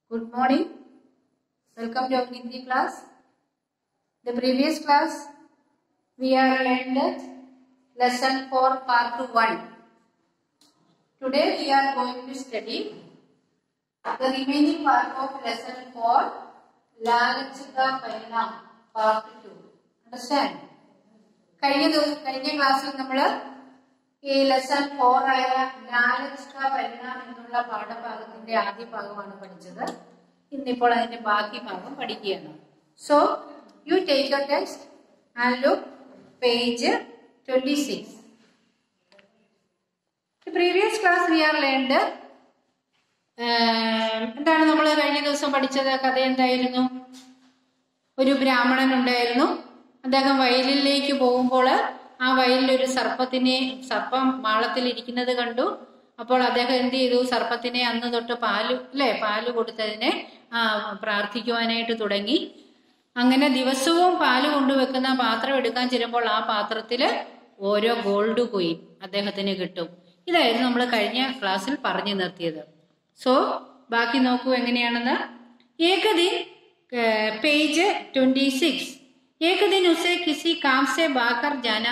Good morning. Welcome to our Hindi class. The previous class we are learned lesson 4 part 1. Today we are going to study the remaining part of lesson 4 Lalachita Parinam part 2. Understand? കഴിഞ്ഞ ദിവസം കഴിഞ്ഞ ക്ലാസ്സിൽ നമ്മൾ ഈ lesson four ആയ ലാലച്ചിക പരിണാം എന്നുള്ള പാഠഭാഗത്തിന്റെ ആദ്യ ഭാഗമാണ് പഠിച്ചത് ഇന്നിപ്പോൾ അതിന്റെ ബാക്കി ഭാഗം പഠിക്കുകയാണ് so you take your text and look page twenty six previous class we are learned എന്താണ് നമ്മൾ കഴിഞ്ഞ ദിവസം പഠിച്ചത് കഥ എന്തായിരുന്നു ഒരു ബ്രാഹ്മണൻ ഉണ്ടായിരുന്നു അദ്ദേഹം വയലിലേക്ക് പോകുമ്പോൾ ആ വയലിൽ ഒരു സർപ്പത്തിനെ സർപ്പം മാളത്തിൽ ഇരിക്കുന്നത് കണ്ടു അപ്പോൾ അദ്ദേഹം എന്ത് ചെയ്തു സർപ്പത്തിനെ അന്ന് തൊട്ട് പാല് അല്ലെ പാല് കൊടുത്തതിനെ ആ, പ്രാർത്ഥിക്കുവാനായിട്ട് തുടങ്ങി അങ്ങനെ ദിവസവും പാല് കൊണ്ടുവെക്കുന്ന പാത്രം എടുക്കാൻ ചെല്ലുമ്പോൾ ആ പാത്രത്തില് ഓരോ ഗോൾഡ് കോയിൻ അദ്ദേഹത്തിന് കിട്ടും ഇതായിരുന്നു നമ്മൾ കഴിഞ്ഞ ക്ലാസ്സിൽ പറഞ്ഞു നിർത്തിയത് സോ ബാക്കി നോക്കൂ എങ്ങനെയാണെന്ന് ഏകദിൻ പേജ് ട്വന്റി സിക്സ് ഏകദിൻ ഉസെ കിസി കാം സെ ബാക്കർ ജാനാ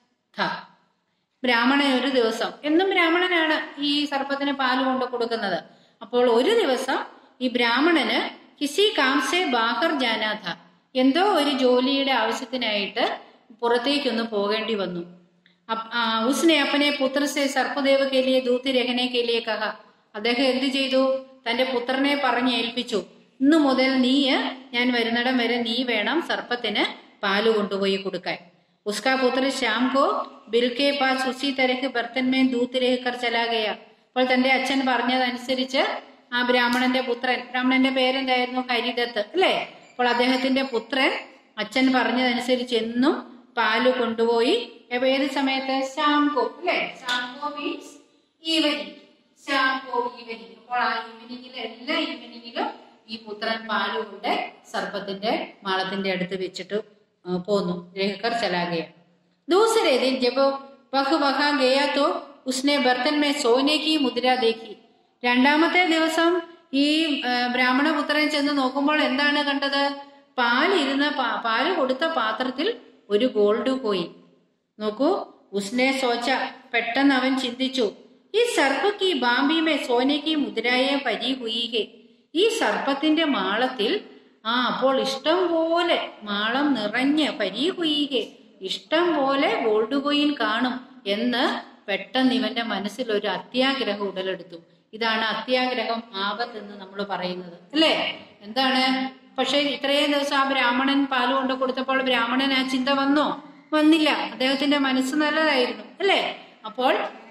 ഥ ബ്രാഹ്മണൻ ഒരു ദിവസം എന്നും ബ്രാഹ്മണനാണ് ഈ സർപ്പത്തിന് പാല് കൊണ്ട് കൊടുക്കുന്നത് അപ്പോൾ ഒരു ദിവസം ഈ ബ്രാഹ്മണന് കിസി കാംസെ ബാഹർ ജാനാഥ എന്തോ ഒരു ജോലിയുടെ ആവശ്യത്തിനായിട്ട് പുറത്തേക്കൊന്ന് പോകേണ്ടി വന്നു അപ്- ആ, ഉസ്നെ അപ്പനെ പുത്രസെ സർപ്പദേവ് കേലിയെ ദൂത്തി രഹനെ കേലിയെ കഹ അദ്ദേഹം എന്ത് ചെയ്തു തന്റെ പുത്രനെ പറഞ്ഞ് ഏൽപ്പിച്ചു ഇന്നു മുതൽ നീ ഞാൻ വരുന്നിടം വരെ നീ വേണം സർപ്പത്തിന് പാല് കൊണ്ടുപോയി കൊടുക്കാൻ उसका पुत्र श्याम को बिल के पास उसी तरह के बर्तन में दूध रह कर चला गया അപ്പോൾ തന്റെ അച്ഛൻ പറഞ്ഞതനുസരിച്ച് ആ ബ്രാഹ്മണന്റെ പുത്രൻ ബ്രാഹ്മണന്റെ പേരെന്തായിരുന്നു ഹരിദത്ത് അല്ലേ അപ്പോൾ അദ്ദേഹത്തിന്റെ പുത്രൻ അച്ഛൻ പറഞ്ഞതനുസരിച്ച് എന്നും പാല് കൊണ്ടുപോയി എപ്പോ ഏത് സമയത്ത് ശാംകോ അല്ലേ ശാംകോ മീൻസ് ഈവനിങ് ശാംകോ ഈവനിങ് അപ്പോൾ ആ ഈവനിങ്ങിൽ എല്ലാ ഈവനിങ്ങിലും ഈ പുത്രൻ പാല് കൊണ്ട് സർപ്പത്തിന്റെ മാളത്തിന്റെ അടുത്ത് വെച്ചിട്ട് ആ, പോന്നു रहकर चला गया दूसरे दिन जब वह वहां गया तो उसने बर्तन में सोने की मुद्रा देखी രണ്ടാമത്തെ ദിവസം ഈ ആ, ബ്രാഹ്മണപുത്രൻ ചെന്ന് നോക്കുമ്പോൾ എന്താണ് കണ്ടത് പാലിരുന്ന പാ- പാല് കൊടുത്ത പാത്രത്തിൽ ഒരു ഗോൾഡ് കോയിൻ നോക്കൂ ഉസ്നെ സോച്ച പെട്ടെന്ന് അവൻ ചിന്തിച്ചു ഈ സർപ്പക്ക് ഈ ബാംബിമേ സോനയ്ക്ക് മുദ്രായെ പരി ഹുയികെ ഈ സർപ്പത്തിന്റെ മാളത്തിൽ ആ അപ്പോൾ ഇഷ്ടം പോലെ മാളം നിറഞ്ഞ് പരി ഹുയികെ ഇഷ്ടം പോലെ ഗോൾഡ് കോയിൻ കാണും എന്ന് പെട്ടെന്ന് ഇവന്റെ മനസ്സിൽ ഒരു അത്യാഗ്രഹം ഉടലെടുത്തു ഇതാണ് അത്യാഗ്രഹം ആപത്ത് എന്ന് നമ്മൾ പറയുന്നത് അല്ലേ എന്താണ് പക്ഷെ ഇത്രയും ദിവസം ആ ബ്രാഹ്മണൻ പാല് കൊണ്ട് കൊടുത്തപ്പോൾ ബ്രാഹ്മണൻ ആ ചിന്ത വന്നോ വന്നില്ല അദ്ദേഹത്തിന്റെ മനസ്സ് നല്ലതായിരുന്നു അല്ലേ അപ്പോൾ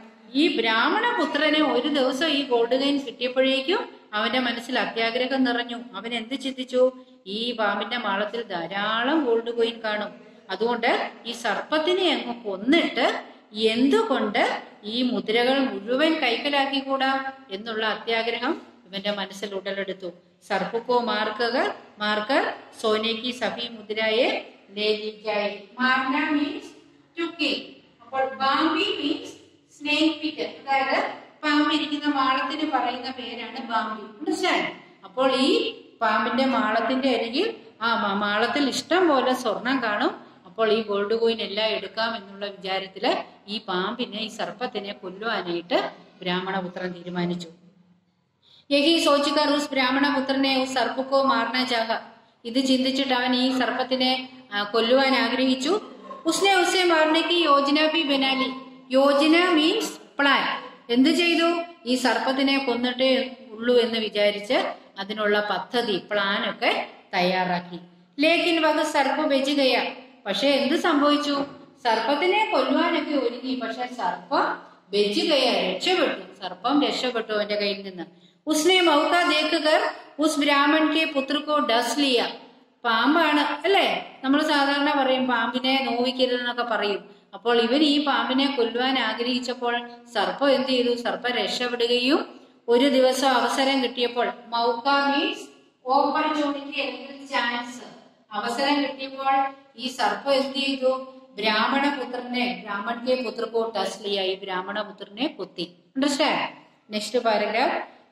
ഈ ബ്രാഹ്മണ പുത്രന് ഒരു ദിവസം ഈ ഗോൾഡ് കൈൻ കിട്ടിയപ്പോഴേക്കും അവന്റെ മനസ്സിൽ അത്യാഗ്രഹം നിറഞ്ഞു അവൻ എന്ത് ചിന്തിച്ചു ഈ പാമ്പിന്റെ മാളത്തിൽ ധാരാളം ഗോൾഡ് കോയിൻ കാണും അതുകൊണ്ട് ഈ സർപ്പത്തിനെ അങ്ങ് കൊന്നിട്ട് എന്തുകൊണ്ട് ഈ മുദ്രകൾ മുഴുവൻ കൈക്കലാക്കിക്കൂടാ എന്നുള്ള അത്യാഗ്രഹം ഇവന്റെ മനസ്സിൽ ഉടലെടുത്തു സർപ്പക്കോ മാർക്കർ മാർക്കർ സോനേക്ക് സഭി മുദ്രയെ ലേലിക്കായി മാർന മീൻസ് ടു കിൽ അപ്പോൾ ബാംബി മീൻസ് സ്നേക് പിറ്റ് അതായത് പാമ്പിരിക്കുന്ന മാളത്തിന് പറയുന്ന പേരാണ് ബാംബി മനസ്സിലായി അപ്പോൾ ഈ പാമ്പിന്റെ മാളത്തിന്റെ അരികിൽ ആ മാ- മാളത്തിൽ ഇഷ്ടം പോലെ സ്വർണം കാണും അപ്പോൾ ഈ ഗോൾഡ് കോയിൻ എല്ലാം എടുക്കാം എന്നുള്ള വിചാരത്തില് ഈ പാമ്പിനെ ഈ സർപ്പത്തിനെ കൊല്ലുവാനായിട്ട് ബ്രാഹ്മണപുത്രൻ തീരുമാനിച്ചു യഹി സോച്ചുകർ ഉസ് ബ്രാഹ്മണപുത്രനെ ഉസ് സർപ്പക്കോ മാർണ ചാഹ ഇത് ചിന്തിച്ചിട്ട് അവൻ ഈ സർപ്പത്തിനെ ആ, കൊല്ലുവാൻ ആഗ്രഹിച്ചു ഉസ്നെ ഉസെ മാർണയ്ക്ക് യോജന പി ബനാലി യോജന മീൻസ് പ്ലാൻ എന്ത് ചെയ്തു ഈ സർപ്പത്തിനെ കൊന്നിട്ടേ ഉള്ളൂ എന്ന് വിചാരിച്ച് അതിനുള്ള പദ്ധതി പ്ലാൻ ഒക്കെ തയ്യാറാക്കി ലേക്കിൻ വക സർപ്പ വെച്ചുകയ പക്ഷെ എന്ത് സംഭവിച്ചു സർപ്പത്തിനെ കൊല്ലുവാനൊക്കെ ഒരുങ്ങി പക്ഷെ സർപ്പം വെച്ചുകയ രക്ഷപ്പെട്ടു സർപ്പം രക്ഷപ്പെട്ടു അവന്റെ കയ്യിൽ നിന്ന് ഉസ്നെ മൗക്ക ദേഖുകർ ഉസ് ബ്രാഹ്മൺ കെ പുത്രക്കോ ഡസ് ലിയ പാമ്പാണ് അല്ലേ നമ്മൾ സാധാരണ പറയും പാമ്പിനെ നോവിക്കരുതെന്നൊക്കെ പറയും അപ്പോൾ ഇവൻ ഈ പാമ്പിനെ കൊല്ലുവാൻ ആഗ്രഹിച്ചപ്പോൾ സർപ്പം എന്ത് ചെയ്തു സർപ്പം രക്ഷപ്പെടുകയും ഒരു ദിവസം അവസരം കിട്ടിയപ്പോൾ മൗക്ക മീൻസ് ഓപ്പർച്യൂണിറ്റി അല്ലെങ്കിൽ ചാൻസ് അവസരം കിട്ടിയപ്പോൾ ഈ സർപ്പം എന്ത് ചെയ്തു ബ്രാഹ്മണ പുത്രനെ ബ്രാഹ്മൺ കെ പുത്രക്കോ ടസ്ലിയ ഈ ബ്രാഹ്മണ പുത്രനെ കുത്തി അണ്ടർസ്റ്റാൻഡ് നെക്സ്റ്റ് പാരഗ്രാഫ്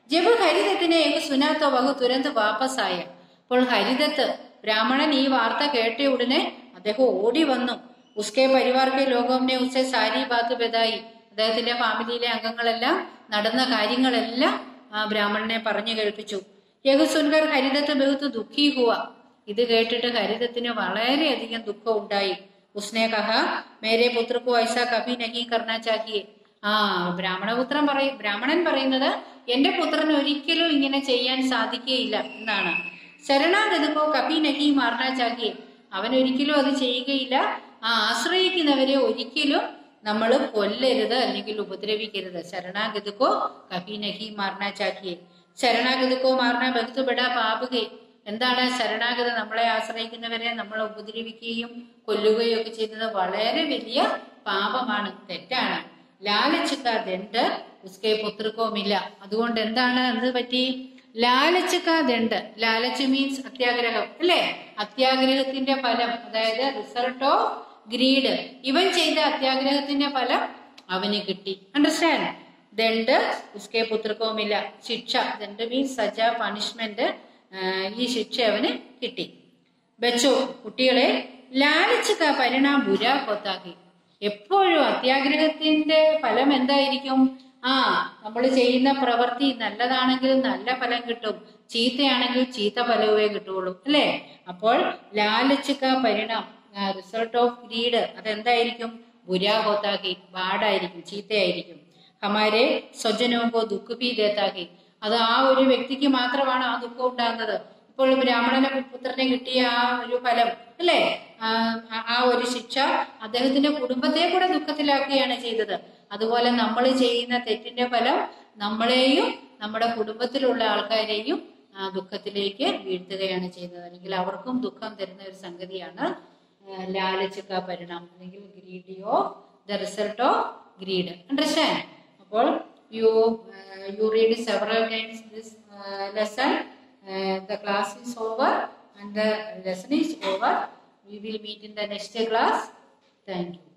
ജബ് ഹരിതത്തിനെ ഏക സുനാത്തോ വകു തുരന്ത് വാപ്പസായ അപ്പോൾ ഹരിതത്ത് ബ്രാഹ്മണൻ ഈ വാർത്ത കേട്ട ഉടനെ അദ്ദേഹം ഓടി വന്നു ഉസ്കെ പരിവാർക്കെ ലോകോമിനെ ഉസെ സാരി ബാത്ത് ബെതായി അദ്ദേഹത്തിന്റെ ഫാമിലിയിലെ അംഗങ്ങളെല്ലാം നടന്ന കാര്യങ്ങളെല്ലാം ആ ബ്രാഹ്മണനെ പറഞ്ഞു കേൾപ്പിച്ചു യഹു സുൻകർ ഹരിതത്ത് ബഹുത്ത് ദുഃഖി ഹുവ ഇത് കേട്ടിട്ട് ഹരിതത്തിന് വളരെയധികം ദുഃഖം ഉണ്ടായി ഉസ്നെ കഹ മേരെ പുത്രക്കോ ഐസ കഭി നഹി കർണ ചാഹിയെ ആ ബ്രാഹ്മണപുത്രൻ പറയും ബ്രാഹ്മണൻ പറയുന്നത് എന്റെ പുത്രന് ഒരിക്കലും ഇങ്ങനെ ചെയ്യാൻ സാധിക്കുകയില്ല എന്നാണ് ശരണാഗതക്കോ കപി നഹി മാർണ ചാഹിയെ അവൻ ഒരിക്കലും അത് ചെയ്യുകയില്ല ആ ആശ്രയിക്കുന്നവരെ ഒരിക്കലും നമ്മൾ കൊല്ലരുത് അല്ലെങ്കിൽ ഉപദ്രവിക്കരുത് ശരണാഗതക്കോ കപി നഹി മാർണ ചാഹിയെ ശരണാഗതക്കോ മാർണ ബഹുത്തുപെട പാപകെ എന്താണ് ശരണാഗത നമ്മളെ ആശ്രയിക്കുന്നവരെ നമ്മളെ ഉപദ്രവിക്കുകയും കൊല്ലുകയും ഒക്കെ ചെയ്യുന്നത് വളരെ വലിയ പാപമാണ് തെറ്റാണ് ലാലച്ചുക്ക ദണ്ട് ഉസ്കെ പുത്രക്കോമില്ല അതുകൊണ്ട് എന്താണ് എന്ത് പറ്റി ലാലച്ചുക്ക ദണ്ട് ലാലച്ച് മീൻസ് അത്യാഗ്രഹം അല്ലേ അത്യാഗ്രഹത്തിന്റെ ഫലം അതായത് റിസൾട്ട് ഓഫ് ഗ്രീഡ് ഇവൻ ചെയ്ത അത്യാഗ്രഹത്തിന്റെ ഫലം അവന് കിട്ടി അണ്ടർസ്റ്റാൻഡ് ദണ്ട് ഉസ്കെ പുത്രക്കോമില്ല ശിക്ഷ ദണ്ട് മീൻസ് സജ പണിഷ്മെന്റ് ഈ ശിക്ഷ അവന് കിട്ടി ബച്ചോ കുട്ടികളെ ലാലിച്ചുക പരിണാം ബുര കൊത്താക്കി എപ്പോഴും അത്യാഗ്രഹത്തിന്റെ ഫലം എന്തായിരിക്കും ആ നമ്മൾ ചെയ്യുന്ന പ്രവൃത്തി നല്ലതാണെങ്കിൽ നല്ല ഫലം കിട്ടും ചീത്തയാണെങ്കിൽ ചീത്ത ഫലവേ കിട്ടുള്ളൂ അല്ലേ അപ്പോൾ ലാലിച്ചുക പരിണാം റിസൾട്ട് ഓഫ് ഗ്രീഡ് അതെന്തായിരിക്കും ബുരാ ഹോത്താക്കി ബാഡായിരിക്കും ചീത്തയായിരിക്കും ഹമാരെ സ്വജനോങ്കോ ദുഃഖപി ദേത്താക്കി അത് ആ ഒരു വ്യക്തിക്ക് മാത്രമാണ് ആ ദുഃഖം ഉണ്ടാകുന്നത് ഇപ്പോൾ ബ്രാഹ്മണന പുത്രനെ കിട്ടിയ ആ ഒരു ഫലം അല്ലേ ആ ആ ഒരു ശിക്ഷ അദ്ദേഹത്തിന്റെ കുടുംബത്തെ കൂടെ ദുഃഖത്തിലാക്കുകയാണ് ചെയ്തത് അതുപോലെ നമ്മൾ ചെയ്യുന്ന തെറ്റിന്റെ ഫലം നമ്മളെയും നമ്മുടെ കുടുംബത്തിലുള്ള ആൾക്കാരെയും ആ ദുഃഖത്തിലേക്ക് വീഴ്ത്തുകയാണ് ചെയ്യുന്നത് അല്ലെങ്കിൽ അവർക്കും ദുഃഖം തരുന്ന ഒരു സംഗതിയാണ് ലാലച്ചുക്ക പരിണാമം അല്ലെങ്കിൽ greedy of the result of greed understand അപ്പോൾ you you read several times this lesson the class is over and the lesson is over we will meet in the next class thank you